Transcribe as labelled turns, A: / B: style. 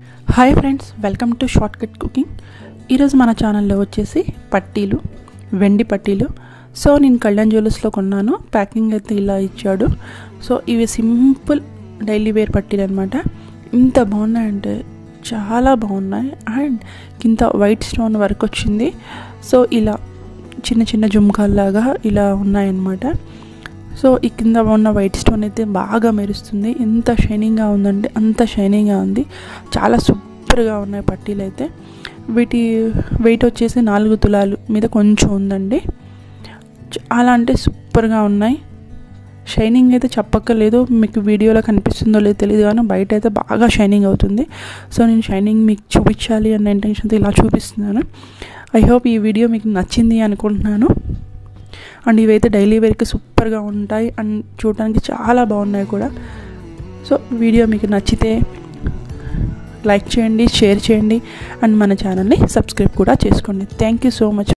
A: hi friends welcome to shortcut cooking ఈరోజు మన ఛానల్లో వచ్చేసి పట్టీలు వెండి పట్టీలు సో నేను కళ్యాణ్ జ్యువెలర్స్లో కొన్నాను ప్యాకింగ్ అయితే ఇలా ఇచ్చాడు సో ఇవి సింపుల్ డైలీ వేర్ పట్టీలు అనమాట ఇంత బాగున్నాయంటే చాలా బాగున్నాయి అండ్ కింద వైట్ స్టోన్ వర్క్ వచ్చింది సో ఇలా చిన్న చిన్న జుమ్కాల్లాగా ఇలా ఉన్నాయన్నమాట సో ఈ కింద ఉన్న వైట్ స్టోన్ అయితే బాగా మెరుస్తుంది ఎంత షైనింగ్గా ఉందంటే అంత షైనింగ్గా ఉంది చాలా సూపర్గా ఉన్నాయి పట్టీలు అయితే వీటి వెయిట్ వచ్చేసి నాలుగు తులాలు మీద కొంచెం ఉందండి చాలా అంటే సూపర్గా ఉన్నాయి షైనింగ్ అయితే చెప్పక్కర్లేదు మీకు వీడియోలో కనిపిస్తుందో లేదో తెలియదు కానీ బయట అయితే బాగా షైనింగ్ అవుతుంది సో నేను షైనింగ్ మీకు చూపించాలి అన్న ఇంటెన్షన్తో ఇలా చూపిస్తున్నాను ఐ హోప్ ఈ వీడియో మీకు నచ్చింది అనుకుంటున్నాను అండ్ ఇవైతే డైలీ వేర్కి సూపర్గా ఉంటాయి అండ్ చూడడానికి చాలా బాగున్నాయి కూడా సో వీడియో మీకు నచ్చితే లైక్ చేయండి షేర్ చేయండి అండ్ మన ఛానల్ని సబ్స్క్రైబ్ కూడా చేసుకోండి థ్యాంక్ యూ సో మచ్